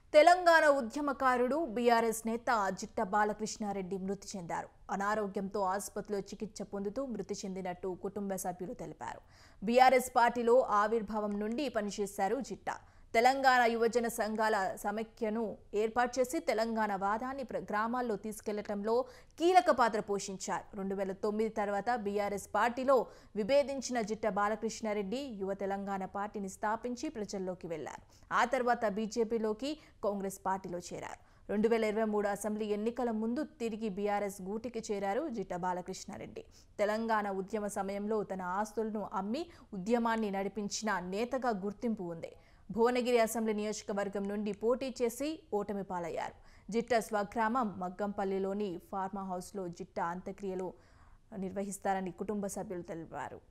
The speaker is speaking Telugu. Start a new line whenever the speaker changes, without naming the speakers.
తెలంగాణ ఉద్యమకారుడు బీఆర్ఎస్ నేత జిట్ట బాలకృష్ణారెడ్డి మృతి చెందారు అనారోగ్యంతో ఆసుపత్రిలో చికిత్స పొందుతూ మృతి చెందినట్టు కుటుంబ సభ్యులు తెలిపారు బీఆర్ఎస్ పార్టీలో ఆవిర్భావం నుండి పనిచేశారు జిట్ట తెలంగాణ యువజన సంఘాల సమైక్యను ఏర్పాటు చేసి తెలంగాణ వాదాన్ని ప్ర- గ్రామాల్లో తీసుకెళ్లటంలో కీలక పాత్ర పోషించారు రెండు వేల తొమ్మిది తర్వాత బీఆర్ఎస్ పార్టీలో విభేదించిన జిట్ట బాలకృష్ణారెడ్డి యువ తెలంగాణ పార్టీని స్థాపించి ప్రజల్లోకి వెళ్లారు ఆ తర్వాత బీజేపీలోకి కాంగ్రెస్ పార్టీలో చేరారు రెండు వేల ఇరవై మూడు అసెంబ్లీ ఎన్నికల ముందు తిరిగి బీఆర్ఎస్ గూటికి చేరారు జిట్ట బాలకృష్ణారెడ్డి తెలంగాణ ఉద్యమ సమయంలో తన ఆస్తులను అమ్మి ఉద్యమాన్ని నడిపించిన నేతగా గుర్తింపు ఉంది భువనగిరి అసెంబ్లీ నియోజకవర్గం నుండి పోటీ చేసి ఓటమి పాలయ్యారు జిట్ట స్వగ్రామం మగ్గంపల్లిలోని ఫార్మా హౌస్లో జిట్ట అంత్యక్రియలు నిర్వహిస్తారని కుటుంబ సభ్యులు తెలిపారు